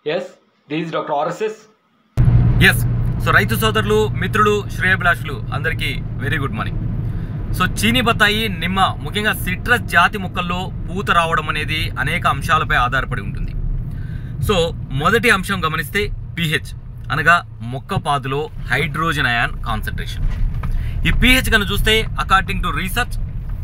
yes this doctor RSS yes so రైతు సోదరులు మిత్రులు శ్రేయభిలాషులు అందరికీ వెరీ గుడ్ మార్నింగ్ సో చీని బత్తాయి నిమ్మ ముఖ్యంగా సిట్రస్ జాతి మొక్కల్లో పూత రావడం అనేది అనేక అంశాలపై ఆధారపడి ఉంటుంది సో మొదటి అంశం గమనిస్తే పిహెచ్ అనగా మొక్క పాదులో హైడ్రోజన్ అయాన్ కాన్సన్ట్రేషన్ ఈ పిహెచ్ కనుక చూస్తే అకార్డింగ్ టు రీసెర్చ్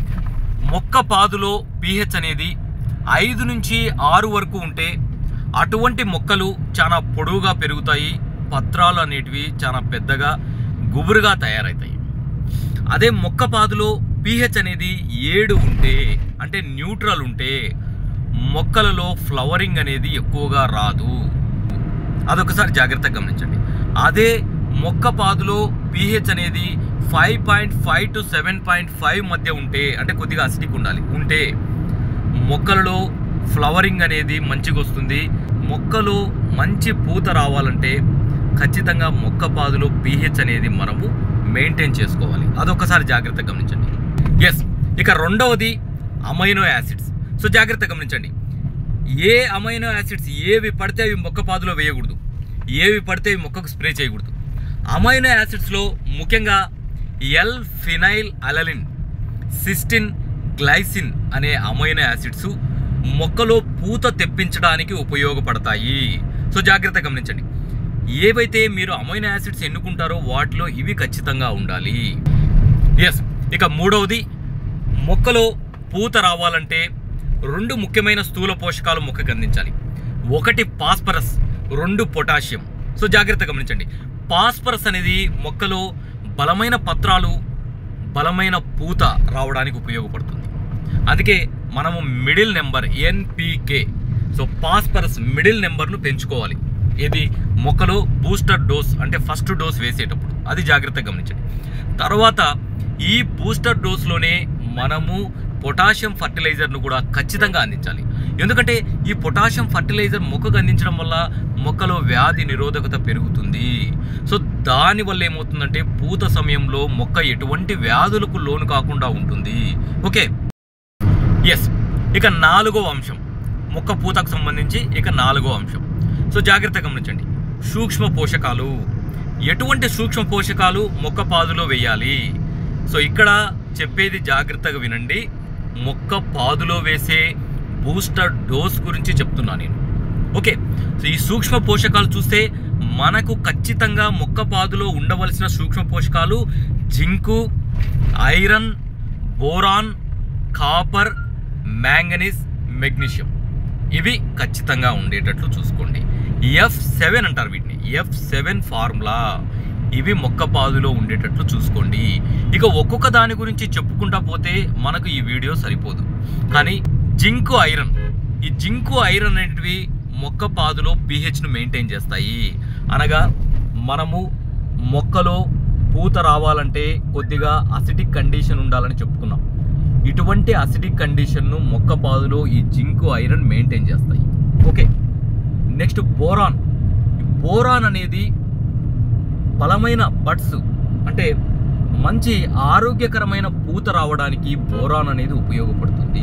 మొక్క పాదులో పిహెచ్ అనేది ఐదు నుంచి ఆరు వరకు ఉంటే అటువంటి మొక్కలు చాలా పొడవుగా పెరుగుతాయి పత్రాలు అనేటివి చాలా పెద్దగా గుబురుగా తయారవుతాయి అదే మొక్క పాదులో పిహెచ్ అనేది ఏడు ఉంటే అంటే న్యూట్రల్ ఉంటే మొక్కలలో ఫ్లవరింగ్ అనేది ఎక్కువగా రాదు అదొకసారి జాగ్రత్తగా గమనించండి అదే మొక్క పాదులో పిహెచ్ అనేది five point five to seven point five మధ్య ఉంటే అంటే కొద్దిగా అసిడిక్ ఉండాలి ఉంటే మొక్కలలో ఫ్లవరింగ్ అనేది మంచిగా వస్తుంది మొక్కలో మంచి పూత రావాలంటే ఖచ్చితంగా మొక్క పాదులో పిహెచ్ అనేది మనము మెయింటైన్ చేసుకోవాలి అదొకసారి జాగ్రత్తగా గమనించండి ఎస్ ఇక రెండవది అమైనో యాసిడ్స్ సో జాగ్రత్తగా గమనించండి ఏ అమైనో యాసిడ్స్ ఏవి పడితే అవి మొక్క పాదులో వేయకూడదు ఏవి పడితే అవి మొక్కకు స్ప్రే చేయకూడదు అమైనో యాసిడ్స్లో ముఖ్యంగా L phenylalanine cystine glycine అనే అమైనో యాసిడ్స్ మొక్కలో పూత తెప్పించడానికి ఉపయోగపడతాయి సో జాగ్రత్త గమనించండి ఏవైతే మీరు అమైనో యాసిడ్స్ ఎన్నుకుంటారో వాటిలో ఇవి ఖచ్చితంగా ఉండాలి ఎస్ ఇక మూడవది మొక్కలో పూత రావాలంటే రెండు ముఖ్యమైన స్థూల పోషకాలు మొక్కకు అందించాలి ఒకటి పాస్పరస్ రెండు పొటాషియం సో జాగ్రత్త గమనించండి పాస్పరస్ అనేది మొక్కలో బలమైన పత్రాలు బలమైన పూత రావడానికి ఉపయోగపడుతుంది అందుకే మనము middle number NPK so phosphorus middle నెంబర్ను పెంచుకోవాలి ఇది మొక్కలో బూస్టర్ డోస్ అంటే ఫస్ట్ డోస్ వేసేటప్పుడు అది జాగ్రత్తగా గమనించండి తర్వాత ఈ బూస్టర్ డోస్లోనే మనము పొటాషియం ఫర్టిలైజర్ను కూడా ఖచ్చితంగా అందించాలి ఎందుకంటే ఈ పొటాషియం ఫర్టిలైజర్ మొక్కకు అందించడం వల్ల మొక్కలో వ్యాధి నిరోధకత పెరుగుతుంది సో దానివల్ల ఏమవుతుందంటే పూత సమయంలో మొక్క ఎటువంటి వ్యాధులకు లోను కాకుండా ఉంటుంది ఓకే ఎస్ ఇక నాలుగో అంశం మొక్క పూతకు సంబంధించి ఇక నాలుగో అంశం సో జాగ్రత్తగా గమనించండి సూక్ష్మ పోషకాలు ఎటువంటి సూక్ష్మ పోషకాలు మొక్క పాదులో వేయాలి సో ఇక్కడ చెప్పేది జాగ్రత్తగా వినండి మొక్క పాదులో వేసే బూస్టర్ డోస్ గురించి చెప్తున్నా నేను ఓకే సో ఈ సూక్ష్మ పోషకాలు చూస్తే మనకు ఖచ్చితంగా మొక్క పాదులో ఉండవలసిన సూక్ష్మ పోషకాలు zinc iron boron copper manganese magnesium ఇవి ఖచ్చితంగా ఉండేటట్లు చూసుకోండి ఎఫ్ సెవెన్ అంటారు వీటిని ఎఫ్ సెవెన్ ఫార్ములా ఇవి మొక్క పాదులో ఉండేటట్లు చూసుకోండి ఇక ఒక్కొక్క దాని గురించి చెప్పుకుంటా పోతే మనకు ఈ వీడియో సరిపోదు కానీ జింకు ఐరన్ ఈ జింకు ఐరన్ అనేటివి మొక్క పాదులో పీహెచ్ను మెయింటైన్ చేస్తాయి అనగా మనము మొక్కలో పూత రావాలంటే కొద్దిగా అసిడిక్ కండిషన్ ఉండాలని చెప్పుకున్నాం ఇటువంటి అసిడిక్ కండిషన్ను మొక్క పాదులో ఈ జింకు ఐరన్ మెయింటైన్ చేస్తాయి ఓకే నెక్స్ట్ బోరాన్ ఈ బోరాన్ అనేది బలమైన బడ్స్ అంటే మంచి ఆరోగ్యకరమైన పూత రావడానికి బోరాన్ అనేది ఉపయోగపడుతుంది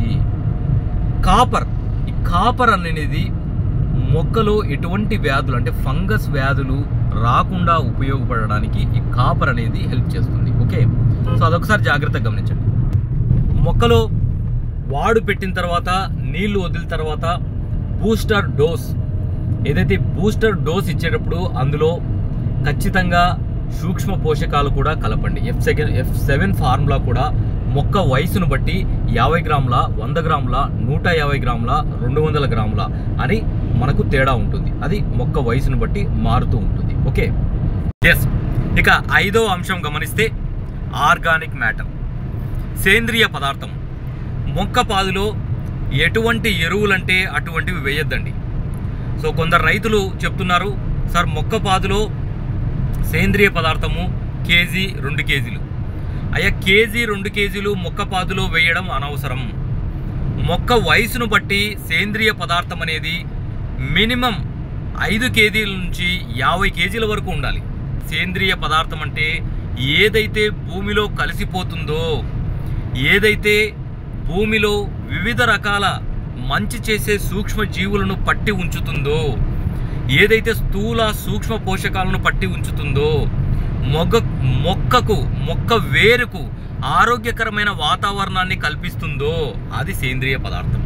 కాపర్ ఈ కాపర్ అనేది మొక్కలో ఎటువంటి వ్యాధులు అంటే ఫంగస్ వ్యాధులు రాకుండా ఉపయోగపడడానికి ఈ కాపర్ అనేది హెల్ప్ చేస్తుంది ఓకే సో అదొకసారి జాగ్రత్తగా గమనించండి మొక్కలో వాడు పెట్టిన తర్వాత నీళ్లు వదిలిన తర్వాత బూస్టర్ డోస్ ఏదైతే బూస్టర్ డోస్ ఇచ్చేటప్పుడు అందులో ఖచ్చితంగా సూక్ష్మ పోషకాలు కూడా కలపండి F second F seven formula కూడా మొక్క వయసును బట్టి యాభై గ్రాముల వంద గ్రాముల నూట యాభై గ్రాముల రెండు వందల గ్రాముల అని మనకు తేడా ఉంటుంది అది మొక్క వయసును బట్టి మారుతూ ఉంటుంది ఓకే ఎస్ ఇక ఐదో అంశం గమనిస్తే ఆర్గానిక్ మ్యాటర్ సేంద్రియ పదార్థం మొక్క పాదులో ఎటువంటి ఎరువులంటే అటువంటివి వేయొద్దండి సో కొందరు రైతులు చెప్తున్నారు సార్ మొక్క పాదులో సేంద్రియ పదార్థము కేజీ రెండు కేజీలు అయ్యా కేజీ రెండు కేజీలు మొక్క పాదులో వేయడం అనవసరం మొక్క వయసును బట్టి సేంద్రియ పదార్థం అనేది మినిమం ఐదు కేజీల నుంచి యాభై కేజీల వరకు ఉండాలి సేంద్రియ పదార్థం అంటే ఏదైతే భూమిలో కలిసిపోతుందో ఏదైతే భూమిలో వివిధ రకాల మంచి చేసే సూక్ష్మ జీవులను పట్టి ఉంచుతుందో ఏదైతే స్థూల సూక్ష్మ పోషకాలను పట్టి ఉంచుతుందో మొగ్గ మొక్కకు మొక్క వేరుకు ఆరోగ్యకరమైన వాతావరణాన్ని కల్పిస్తుందో అది సేంద్రియ పదార్థం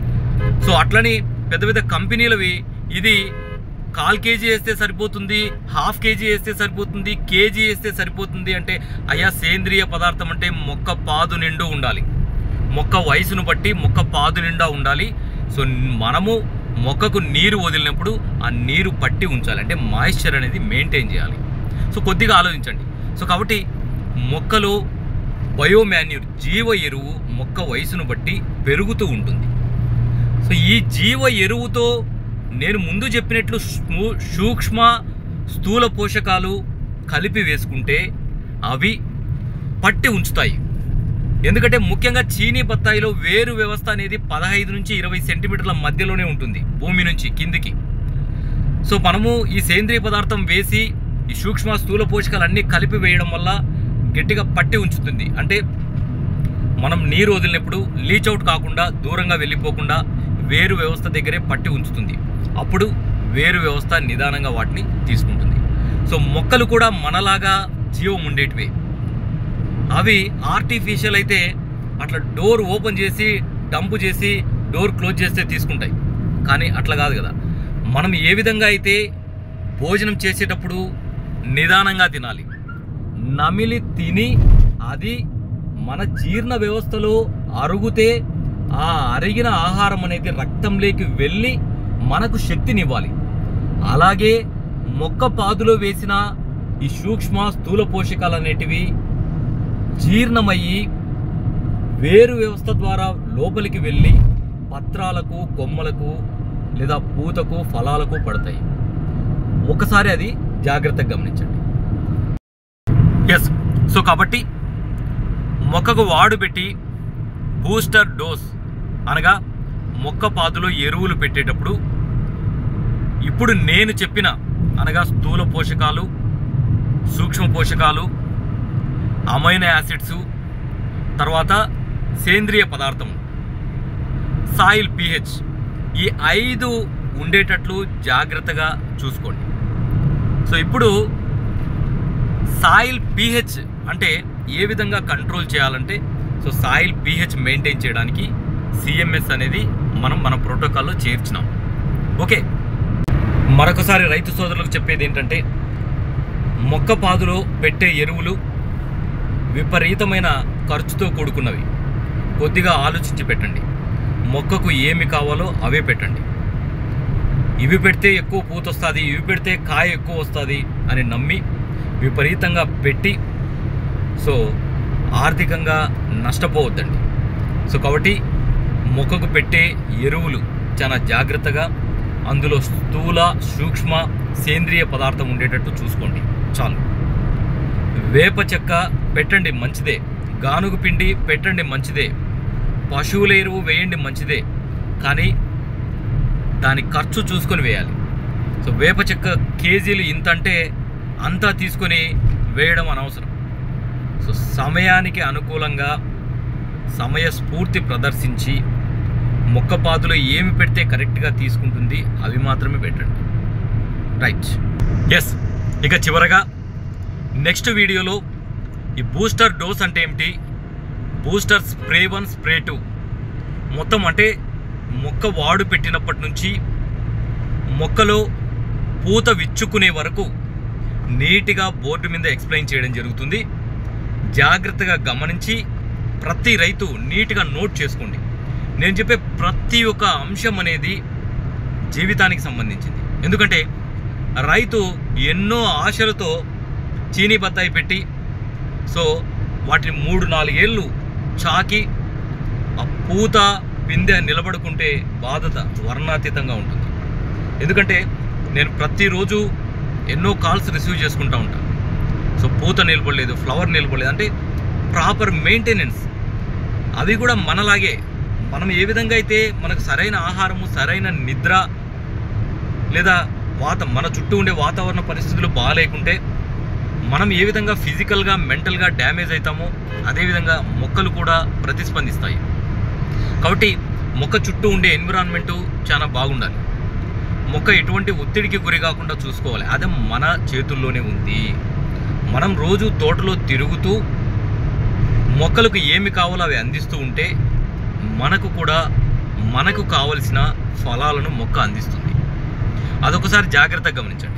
సో అట్లని పెద్ద పెద్ద కంపెనీలవి ఇది కాల్ కేజీ వేస్తే సరిపోతుంది హాఫ్ కేజీ వేస్తే సరిపోతుంది కేజీ వేస్తే సరిపోతుంది అంటే అయ్యా సేంద్రియ పదార్థం అంటే మొక్క పాదు నిండు ఉండాలి మొక్క వయసును బట్టి మొక్క పాదు నిండా ఉండాలి సో మనము మొక్కకు నీరు వదిలినప్పుడు ఆ నీరు పట్టి ఉంచాలి అంటే మాయిశ్చర్ అనేది మెయింటైన్ చేయాలి సో కొద్దిగా ఆలోచించండి సో కాబట్టి మొక్కలో బయోమాన్యూర్ జీవ ఎరువు మొక్క వయసును బట్టి పెరుగుతూ ఉంటుంది సో ఈ జీవ ఎరువుతో నేను ముందు చెప్పినట్లు స్మూ- సూక్ష్మ స్థూల పోషకాలు కలిపి వేసుకుంటే అవి పట్టి ఉంచుతాయి ఎందుకంటే ముఖ్యంగా చీనీ బత్తాయిలో వేరు వ్యవస్థ అనేది పదహైదు నుంచి ఇరవై సెంటీమీటర్ల మధ్యలోనే ఉంటుంది భూమి నుంచి కిందికి సో మనము ఈ సేంద్రియ పదార్థం వేసి ఈ సూక్ష్మ స్థూల పోషకాలన్నీ కలిపి వేయడం వల్ల గట్టిగా పట్టి ఉంచుతుంది అంటే మనం నీరు వదిలినప్పుడు లీచ్ అవుట్ కాకుండా దూరంగా వెళ్ళిపోకుండా వేరు వ్యవస్థ దగ్గరే పట్టి ఉంచుతుంది అప్పుడు వేరు వ్యవస్థ నిదానంగా వాటిని తీసుకుంటుంది సో మొక్కలు కూడా మనలాగా జీవం ఉండేటివే అవి ఆర్టిఫిషియల్ అయితే అట్లా డోర్ ఓపెన్ చేసి డంప్ చేసి డోర్ క్లోజ్ చేస్తే తీసుకుంటాయి కానీ అట్లా కాదు కదా మనం ఏ విధంగా అయితే భోజనం చేసేటప్పుడు నిదానంగా తినాలి నమిలి తిని అది మన జీర్ణ వ్యవస్థలో అరుగుతే ఆ అరిగిన ఆహారం అనేది రక్తంలోకి వెళ్ళి మనకు శక్తినివ్వాలి అలాగే మొక్క పాదులో వేసిన ఈ సూక్ష్మ స్థూల పోషకాలు అనేటివి జీర్ణమయ్యి వేరు వ్యవస్థ ద్వారా లోపలికి వెళ్ళి పత్రాలకు కొమ్మలకు లేదా పూతకు ఫలాలకు పడతాయి ఒకసారి అది జాగ్రత్తగా గమనించండి ఎస్ సో కాబట్టి మొక్కకు వాడు పెట్టి బూస్టర్ డోస్ అనగా మొక్క పాదులో ఎరువులు పెట్టేటప్పుడు ఇప్పుడు నేను చెప్పిన అనగా స్థూల పోషకాలు సూక్ష్మ పోషకాలు అమైనో యాసిడ్స్ తర్వాత సేంద్రియ పదార్థం సాయిల్ పిహెచ్ ఈ ఐదు ఉండేటట్లు జాగ్రత్తగా చూసుకోండి సో ఇప్పుడు సాయిల్ పిహెచ్ అంటే ఏ విధంగా కంట్రోల్ చేయాలంటే సో సాయిల్ పిహెచ్ మెయింటైన్ చేయడానికి సిఎంఎస్ అనేది మనం మన ప్రోటోకాల్లో చేర్చినాం ఓకే మరొకసారి రైతు సోదరులకు చెప్పేది ఏంటంటే మొక్క పాదులో పెట్టే ఎరువులు విపరీతమైన ఖర్చుతో కూడుకున్నవి కొద్దిగా ఆలోచించి పెట్టండి మొక్కకు ఏమి కావాలో అవే పెట్టండి ఇవి పెడితే ఎక్కువ పూత వస్తుంది ఇవి పెడితే కాయ ఎక్కువ వస్తుంది అని నమ్మి విపరీతంగా పెట్టి సో ఆర్థికంగా నష్టపోవద్దండి సో కాబట్టి మొక్కకు పెట్టే ఎరువులు చాలా జాగ్రత్తగా అందులో స్థూల సూక్ష్మ సేంద్రియ పదార్థం ఉండేటట్టు చూసుకోండి చాలు వేప చెక్క పెట్టండి మంచిదే గానుగ పిండి పెట్టండి మంచిదే పశువుల ఎరువు వేయండి మంచిదే కానీ దాని ఖర్చు చూసుకొని వేయాలి సో వేప చెక్క కేజీలు ఇంత అంటే అంతా తీసుకొని వేయడం అనవసరం సో సమయానికి అనుకూలంగా సమయ స్ఫూర్తి ప్రదర్శించి మొక్కపాదులో ఏమి పెడితే కరెక్ట్గా తీసుకుంటుంది అవి మాత్రమే పెట్టండి రైట్ ఎస్ ఇక చివరగా నెక్స్ట్ వీడియోలో ఈ బూస్టర్ డోస్ అంటే ఏమిటి booster spray one spray two మొత్తం అంటే మొక్క వాడు పెట్టినప్పటి నుంచి మొక్కలో పూత విచ్చుకునే వరకు నీట్గా బోర్డు మీద ఎక్స్ప్లెయిన్ చేయడం జరుగుతుంది జాగ్రత్తగా గమనించి ప్రతి రైతు నీట్గా నోట్ చేసుకోండి నేను చెప్పే ప్రతి ఒక్క అంశం అనేది జీవితానికి సంబంధించింది ఎందుకంటే రైతు ఎన్నో ఆశలతో చీనీ బత్తాయి పెట్టి సో వాటిని మూడు నాలుగేళ్ళు చాకి ఆ పూత పిందె నిలబడుకుంటే బాధత వర్ణాతీతంగా ఉంటుంది ఎందుకంటే నేను ప్రతిరోజు ఎన్నో కాల్స్ రిసీవ్ చేసుకుంటా ఉంటాను సో పూత నిలబడలేదు ఫ్లవర్ నిలబడలేదు అంటే ప్రాపర్ మెయింటెనెన్స్ అవి కూడా మనలాగే మనం ఏ విధంగా అయితే మనకు సరైన ఆహారము సరైన నిద్ర లేదా వాత మన చుట్టూ ఉండే వాతావరణ పరిస్థితులు బాగాలేకుంటే మనం ఏ విధంగా ఫిజికల్గా మెంటల్గా డ్యామేజ్ అవుతామో అదేవిధంగా మొక్కలు కూడా ప్రతిస్పందిస్తాయి కాబట్టి మొక్క చుట్టూ ఉండే ఎన్విరాన్మెంటు చాలా బాగుండాలి మొక్క ఎటువంటి ఒత్తిడికి గురి కాకుండా చూసుకోవాలి అది మన చేతుల్లోనే ఉంది మనం రోజు తోటలో తిరుగుతూ మొక్కలకు ఏమి కావాలో అవి అందిస్తూ ఉంటే మనకు కూడా మనకు కావలసిన ఫలాలను మొక్క అందిస్తుంది అదొకసారి జాగ్రత్తగా గమనించండి